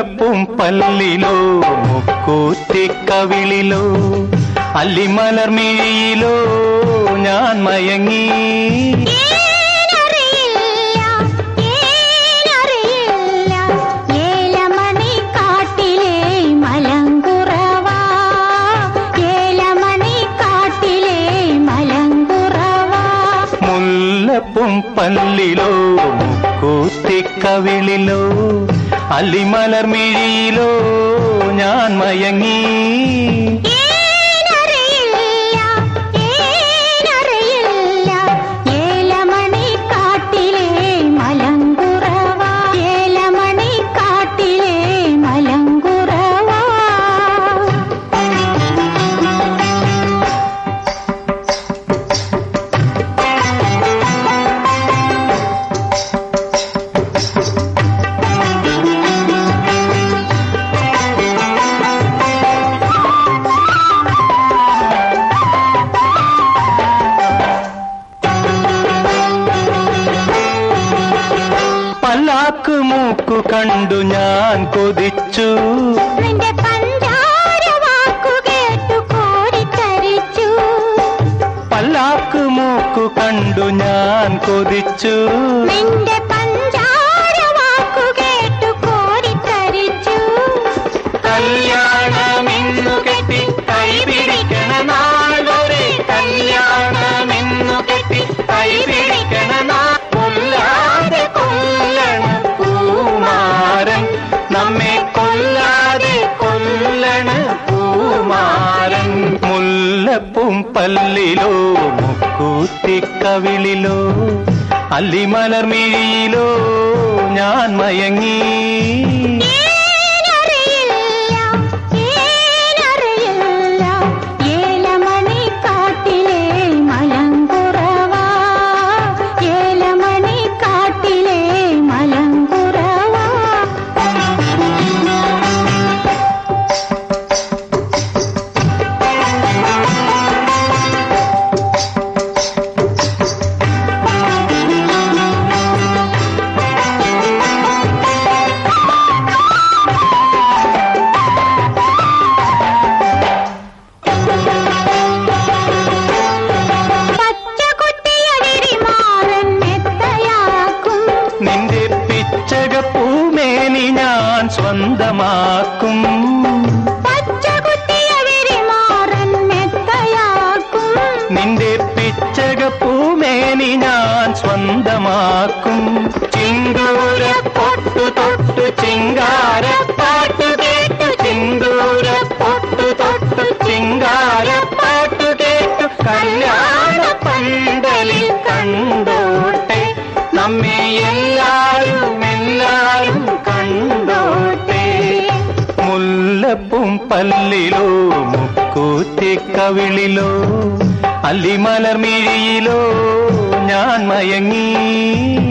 മുല്ലപ്പും പല്ലിലോ മുക്കൂറ്റിക്കവിളിലോ അല്ലിമലർമിഴിയിലോ ഞാൻ മയങ്ങി ഏനറിയില്ല ഏനറിയില്ല ഏലമണി കാട്ടിലെ മലങ്കുറവാ ഏലമണി കാട്ടിലെ മലങ്കുറവാ മുല്ലപ്പും പല്ലിലോ മുക്കൂറ്റിക്കവിളിലോ അല്ലിമലർമിഴിയിലോ ഞാൻ മയങ്ങി ഏനറിയില്ല ഏനറിയില്ല ഏലമണി കാട്ടിലെ മലങ്കുറവാ ഏലമണി കാട്ടിലെ മലങ്കുറവാ പല്ലാക്ക് മൂക്കു കണ്ടു ഞാൻ കൊതിച്ചു നിന്റെ പഞ്ചാര വാക്കു കേട്ടു കോരിത്തരിച്ചു പല്ലാക്ക് മൂക്കു കണ്ടു ഞാൻ കൊതിച്ചു നിന്റെ പഞ്ചാര വാക്കു കേട്ടു കോരിത്തരിച്ചു കല്യാണമെന്നു കെട്ടി കൈ പിടിക്കണ നാൾ വരെ കല്യാണമെന്നു കെട്ടി കൈ പിടിക്കണ നാൾ കൊല്ലാതെ കൊല്ലണ പൂമാരൻ നമ്മെ കൊല്ലാതെ കൊല്ലണ പൂമാരൻ മുല്ലപ്പും പല്ലിലോ മുക്കൂത്തിക്കവിളിലോ അല്ലിമലർമിഴിയിലോ ഞാൻ മയങ്ങി ഏനറിയില്ല ഏനറിയില്ല ഏലമണി കാട്ടിലെ മലങ്കുറവാ ഏലമണി കാട്ടിലെ മലങ്കുറവാ പച്ചക്കുട്ടിയടിരി മാറൻ മെത്തയാക്കും നിന്റെ പിച്ചക പൂമേനി ഞാൻ സ്വന്തമാക്കും പച്ചക്കുട്ടിയടിരി മാറൻ മെത്തയാക്കും നിന്റെ പിച്ചക പൂമേനി ഞാൻ സ്വന്തമാക്കും ചിന്തൂര പൊട്ടു തൊട്ടു ചിങ്കാര പാട്ടു കേട്ടു ചിന്തൂര പൊട്ടു തൊട്ടു ചിങ്കാര പാട്ടു കേട്ടു കല്യാണ പന്തലിൽ കണ്ടോട്ടെ നമ്മെ എല്ലാരും എല്ലാരും കണ്ടോട്ടെ മുല്ലപ്പും പല്ലിലോ മുക്കൂറ്റിക്കവിളിലോ അല്ലിമലർമിഴിയിലോ ഞാൻ മയങ്ങി